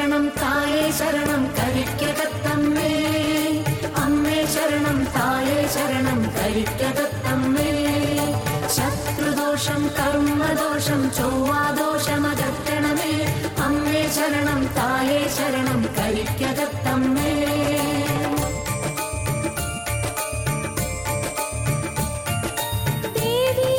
ശരണം തായേ ശരണം കരിക്കകത്തമ്മേ അമ്മേ ശരണം തായേ ശരണം കരിക്കകത്തമ്മേ ശത്രുദോഷം കർമ്മദോഷം ചൊവ്വാദോഷമകറ്റണമേ അമ്മേ ശരണം തായേ ശരണം കരിക്കകത്തമ്മേ ദേവി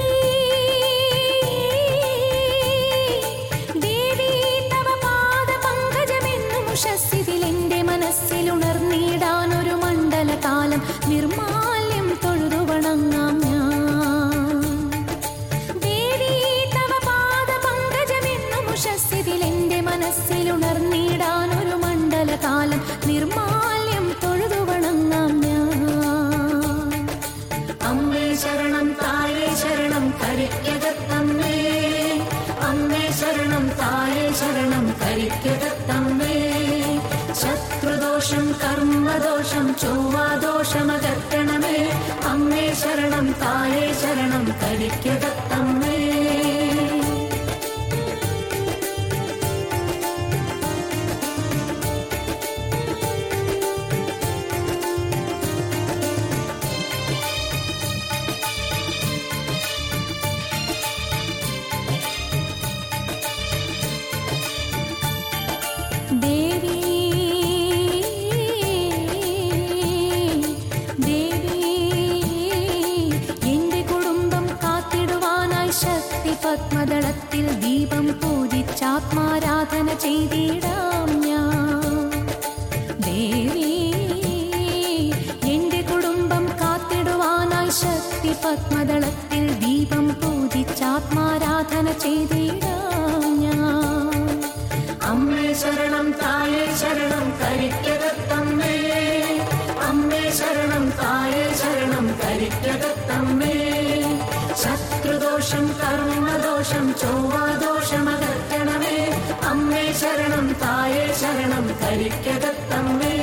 ദേവി തവ പാദ പങ്കജമെന്നും ഉഷസ്സിതിലെന്റെ മനസ്സിലുണർന്നിടാൻ ഒരു മണ്ഡലകാലം നിർമാല്യം തൊഴുതു വണങ്ങാം ഞാൻ ദേവി തവ പാദ പങ്കജമെന്നും ഉഷസ്സിതിലെന്റെ മനസ്സിലുണർന്നിടാൻ ഒരു മണ്ഡലകാലം നിർമാല്യം തൊഴുതു വണങ്ങാം ഞാൻ അമ്മേ ശരണം തായേ ശരണം കരിക്കകത്തമ്മേ അമ്മേ ശരണം തായേ ശരണം കരിക്കകത്തമ്മേ ശത്രുദോഷം കർമ്മദോഷം ചൊവ്വാദോഷമകറ്റണമേ അമ്മേ ശരണം തായേ ശരണം കരിക്കകത്തമ്മേ ദേവി ദേവി എന്റെ കുടുംബം കാത്തിടുവാനായി ശക്തി പത്മദളത്തിൽ ദീപം പൂജിച്ചാത്മാരാധന ചെയ്തിടാം ഞാൻ ദേവി എന്റെ കുടുംബം കാത്തിടുവാനായി ശക്തി പത്മദളത്തിൽ ദീപം പൂജിച്ചാത്മാരാധന ചെയ്തിടാം ഞാൻ അമ്മേ ശരണം തായേ ശരണം കരിക്കകത്തമ്മേ അമ്മേ ശരണം തായേ ശരണം കരിക്കകത്തമ്മേ ശത്രുദോഷം കർമ്മദോഷം ചൊവ്വാദോഷമകറ്റണമേ അമ്മേ ശരണം തായേ ശരണം കരിക്കകത്തമ്മേ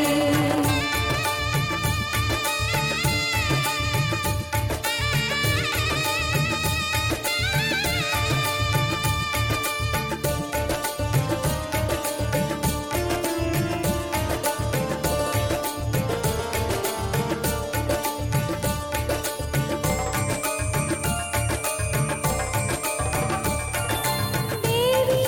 ദേവി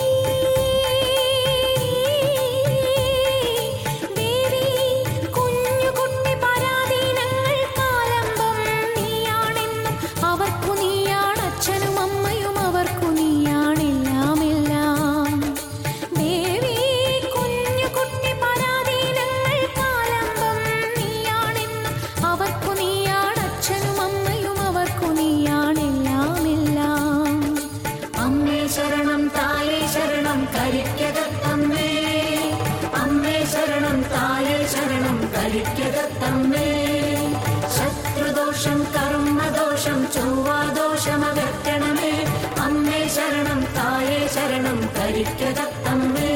ദേവി കുഞ്ഞു കുട്ടി പരാധീനങ്ങൾ കാലമ്പം നീയാണെന്നും അവർക്കു നീയാണ് അച്ഛനും അമ്മയും അവർക്കു നീയാണെല്ലാം എല്ലാം ദേവി കുഞ്ഞു കുട്ടി പരാധീനങ്ങൾ കാലമ്പം നീയാണെന്നും അവർക്കു നീയാണ് അച്ഛനും അമ്മയും അവർക്കു നീയാണെല്ലാം എല്ലാം അമ്മേ ശരണം തായേ ശരണം കരിക്കകത്തമ്മേ അമ്മേ ശരണം തായേ ശരണം കരിക്കകത്തമ്മേ ശത്രുദോഷം കർമ്മദോഷം ചൊവ്വാദോഷമകറ്റണമേ അമ്മേ ശരണം തായേ ശരണം കരിക്കകത്തമ്മേ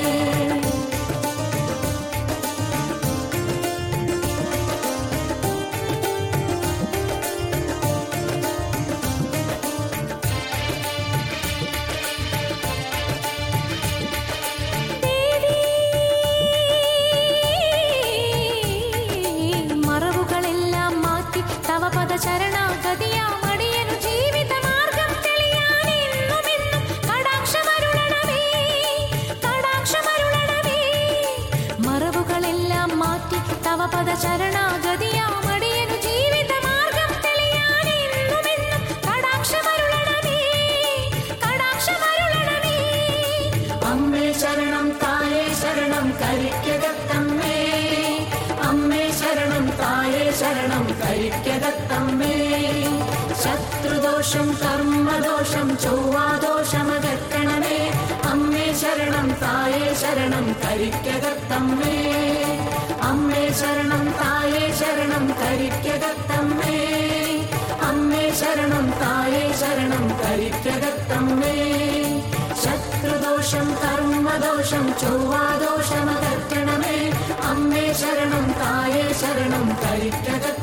മറവുകളെല്ലാം മാറ്റി തവ പദ ശരണാഗതിയാമടിയനു ജീവിതമാർഗം തെളിയാൻ എന്നുമെന്നും കടാക്ഷമരുളണമേ കടാക്ഷമരുളണമേ മറവുകളെല്ലാം മാറ്റി തവ പദ ശരണാഗതിയാമടിയനു ജീവിതമാർഗം തെളിയാൻ എന്നുമെന്നും കടാക്ഷമരുളണമേ കടാക്ഷമരുളണമേ അമ്മേ ശരണം തായേ ശരണം കരിക്കകത്തമ്മേ അമ്മേ ശരണം തായേ ശരണം കരിക്കകത്തമ്മേ ശത്രുദോഷം കർമ്മദോഷം ചൊവ്വാദോഷമകറ്റണമേ അമ്മേ ശരണം തായേ ശരണം കരിക്കകത്തമ്മേ അമ്മേ ശരണം തായേ ശരണം കരിക്കകത്തമ്മേ അമ്മേ ശരണം തായേ ശരണം കരിക്കകത്തമ്മേ ശത്രുദോഷം കർമ്മദോഷം ചൊവ്വാദോഷമകറ്റണമേ അമ്മേ ശരണം തായേ ശരണം കരിക്കക